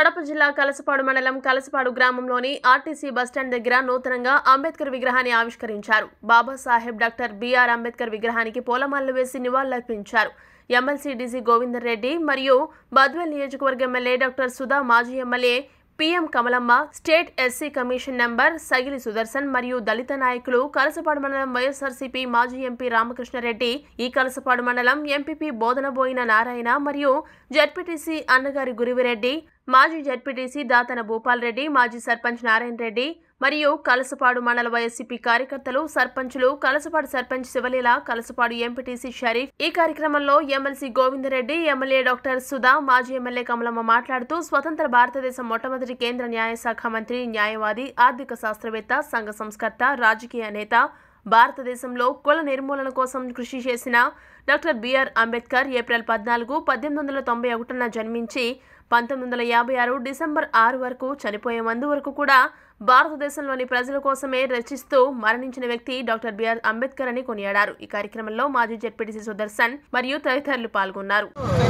కడప జిల్లా కలసపాడు మండలం కలసపాడు గ్రామంలోని ఆర్టీసీ బస్టాండ్ దగ్గర నూతనంగా అంబేద్కర్ విగ్రహాన్ని ఆవిష్కరించారు బాబాసాహెబ్ డాక్టర్ బిఆర్ అంబేద్కర్ విగ్రహానికి పూలమాలలు వేసి నివాళులర్పించారు ఎమ్మెల్సీ డీసీ గోవిందర్ రెడ్డి మరియు బద్వేల్ నియోజకవర్గ ఎమ్మెల్యే డాక్టర్ సుధా మాజీ MLA PM Kamalamma state SC commission member Sagili Sudarshan మరియు దళిత నాయకులు కలసపాడు మండలం వైఎస్ఆర్సీపీ మాజీ ఎంపీ రామకృష్ణారెడ్డి ఈ కలసపాడు మండలం ఎంపీపీ బోధనబోయిన నారాయణ మరియు జడ్పీటీసీ అన్నగారి గురివిరెడ్డి మాజీ జడ్పీటీసీ దాతన భూపాల్ రెడ్డి మాజీ సర్పంచ్ నారాయణ రెడ్డి మరియు కలసపాడు మండల వైఎస్సీపీ కార్యకర్తలు సర్పంచులు కలసపాడు సర్పంచ్ శివలీల కలసపాడు ఎంపీటీసీ షరీఫ్ ఈ కార్యక్రమంలో MLC Govindareddy MLA doctor Sudha మాజీ ఎమ్మెల్యే కమలమ్మ మాట్లాడుతూ స్వతంత్ర భారతదేశం మొట్టమొదటి కేంద్ర న్యాయశాఖ మంత్రి న్యాయవాది ఆర్థిక శాస్త్రవేత్త సంఘ సంస్కర్త రాజకీయ నేత భారతదేశంలో కుల నిర్మూలన కోసం కృషి చేసిన డాక్టర్ బిఆర్ అంబేద్కర్ ఏప్రిల్ పద్నాలుగు పద్దెనిమిది వందల తొంభై ఒకటిన జన్మించి పంతొమ్మిది వందల యాభై ఆరు డిసెంబర్ ఆరు వరకు చనిపోయే మందు వరకు కూడా భారతదేశంలోని ప్రజల కోసమే రచిస్తూ మరణించిన వ్యక్తి డాక్టర్ బిఆర్ అంబేద్కర్ అని కొనియాడారు ఈ కార్యక్రమంలో మాజీ జెడ్పీటీసీ సుదర్శన్ మరియు తదితరులు పాల్గొన్నారు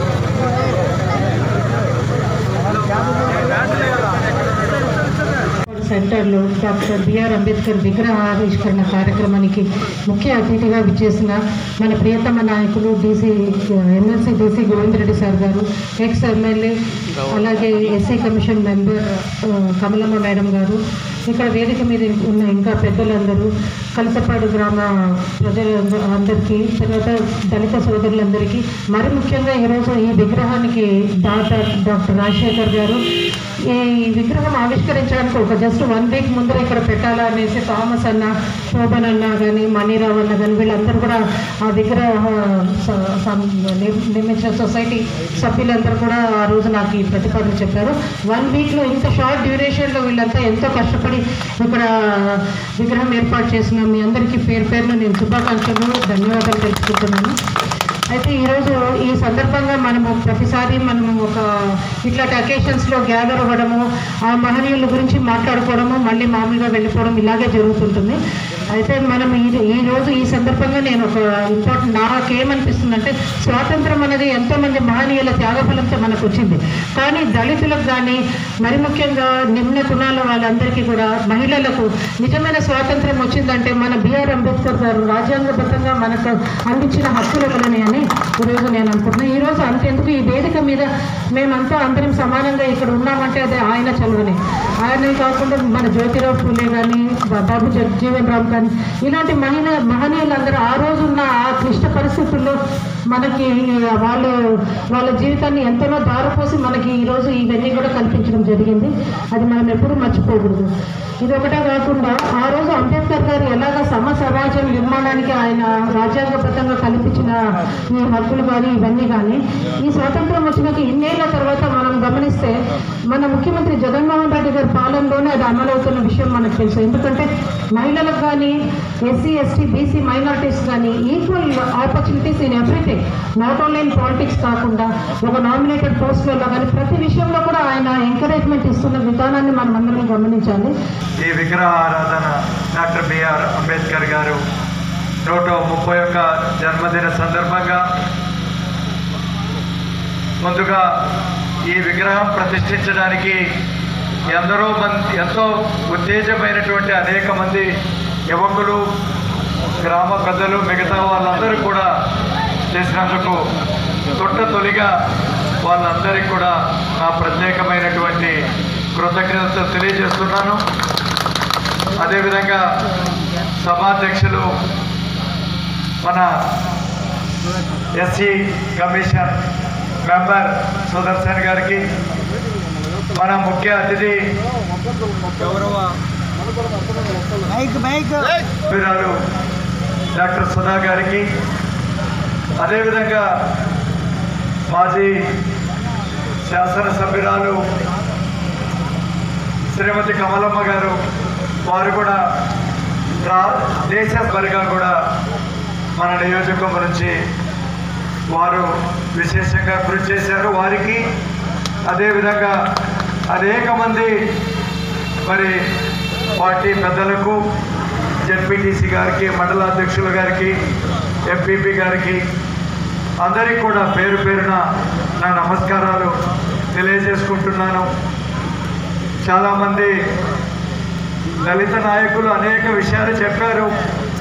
సెంటర్లో డాక్టర్ బిఆర్ అంబేద్కర్ విగ్రహ ఆవిష్కరణ కార్యక్రమానికి ముఖ్య అతిథిగా విచ్చేసిన మన ప్రియతమ నాయకులు DC MLC DC Govindareddy sir గారు ఎక్స్ ఎమ్మెల్యే అలాగే ఎస్సీ కమిషన్ మెంబర్ ఆ, కమలమ్మ మేడం గారు ఇక్కడ వేదిక మీద ఉన్న ఇంకా పెద్దలందరూ కలసపాడు గ్రామ ప్రజల అందరికీ తర్వాత దళిత సోదరులందరికీ మరి ముఖ్యంగా ఈరోజు ఈ విగ్రహానికి దాత డాక్టర్ రాజశేఖర్ గారు ఈ విగ్రహం ఆవిష్కరించడానికి ఒక జస్ట్ వన్ వీక్ ముందర ఇక్కడ పెట్టాలా అనేసి థామస్ అన్న శోభన్ అన్న కానీ మణిరావు అన్న కానీ వీళ్ళందరూ కూడా ఆ విగ్రహ స- సం- నిర్- నిర్మించిన సొసైటీ సభ్యులందరూ కూడా ఆ రోజు నాకు ఈ ప్రతిపాదన చెప్పారు వన్ వీక్లో ఇంత షార్ట్ డ్యూరేషన్లో వీళ్ళంతా ఎంతో కష్టపడి ఇక్కడ విగ్రహం ఏర్పాటు చేసిన మీ అందరికీ పేరు పేరున నేను శుభాకాంక్షలు ధన్యవాదాలు తెలుసుకుంటున్నాను అయితే ఈరోజు ఈ సందర్భంగా మనము ప్రతిసారి మనము ఒక ఇట్లాంటి అకేషన్స్లో గ్యాదర్ అవ్వడము ఆ మహనీయుల గురించి మాట్లాడుకోవడము మళ్ళీ మామూలుగా వెళ్ళిపోవడం ఇలాగే జరుగుతుంటుంది అయితే మనం ఈ ఈ రోజు ఈ సందర్భంగా నేను ఒక ఇంపార్టెంట్ నాకేమనిపిస్తుందంటే స్వాతంత్రం అనేది ఎంతోమంది మహనీయుల త్యాగఫలంతో మనకు వచ్చింది కానీ దళితులకు కానీ మరి ముఖ్యంగా నిమ్న కులాల వాళ్ళందరికీ కూడా మహిళలకు నిజమైన స్వాతంత్రం వచ్చిందంటే మన బిఆర్ అంబేద్కర్ గారు రాజ్యాంగబద్ధంగా మనకు అందించిన హక్కులు వలనే అని ఈరోజు నేను అనుకుంటున్నాను ఈరోజు అంతెందుకు ఈ వేదిక మీద మేమంతా అందరం సమానంగా ఇక్కడ ఉన్నామంటే అది ఆయన చదువునే ఆయనే కాకుండా మన జ్యోతిరావు ఫూలే కానీ బాబు జగజీవన్ రామ్ కానీ ఇలాంటి మహిళ మహనీయులందరూ ఆ రోజు ఉన్న ఆ క్లిష్ట పరిస్థితుల్లో మనకి వాళ్ళు వాళ్ళ జీవితాన్ని ఎంతనో దారిపోసి మనకి ఈరోజు ఇవన్నీ కూడా కల్పించడం జరిగింది అది మనం ఎప్పుడూ మర్చిపోకూడదు ఇది ఒకటే కాకుండా ఆ రోజు అంబేద్కర్ గారు ఎలాగ సమ సమాజం నిర్మాణానికి ఆయన రాజ్యాంగబద్ధంగా కల్పించిన ఈ హక్కులు కానీ ఇవన్నీ కానీ ఈ స్వాతంత్రం వచ్చినాక ఇన్నేళ్ల తర్వాత మనం గమనిస్తే మన ముఖ్యమంత్రి జగన్మోహన్ రెడ్డి గారి పాలనలోనే అది అమలవుతున్న విషయం మనకు తెలుసు ఎందుకంటే మహిళలకు కానీ ఎస్సీ ఎస్టీ బీసీ మైనార్టీస్ కానీ equal opportunities in everything not only in politics కాకుండా ఒక నామినేటెడ్ పోస్టులలో కానీ ప్రతి విషయంలో కూడా ఆయన ఎంకరేజ్మెంట్ ఇస్తున్న విధానాన్ని మనం అందరం గమనించాలి ఈ విగ్రహ ఆరాధన డాక్టర్ బిఆర్ అంబేద్కర్ గారు నూట ముప్పై ఒక్క జన్మదిన సందర్భంగా ముందుగా ఈ విగ్రహం ప్రతిష్ఠించడానికి ఎందరో మంది ఎంతో ఉత్తేజమైనటువంటి అనేక మంది యువకులు గ్రామ పెద్దలు మిగతా వాళ్ళందరూ కూడా చేసినందుకు తొట్ట తొలిగా వాళ్ళందరికీ కూడా నా ప్రత్యేకమైనటువంటి కృతజ్ఞతలు తెలియజేస్తున్నాను అదేవిధంగా సభాధ్యక్షులు మన ఎస్సీ కమిషన్ మెంబర్ సుదర్శన్ గారికి మన ముఖ్య అతిథి వీరాలు డాక్టర్ సుధా గారికి అదేవిధంగా మాజీ శాసనసభ్యురాలు శ్రీమతి కమలమ్మ గారు వారు కూడా రా దేశపరిగా కూడా మన నియోజకవర్గం నుంచి వారు విశేషంగా కృషి చేశారు వారికి అదేవిధంగా అనేక మంది మరి పార్టీ పెద్దలకు జెడ్పీటీసీ గారికి మండలాధ్యక్షుల గారికి ఎంపీపీ గారికి అందరికీ కూడా పేరు పేరున నా నమస్కారాలు తెలియజేసుకుంటున్నాను చాలామంది దళిత నాయకులు అనేక విషయాలు చెప్పారు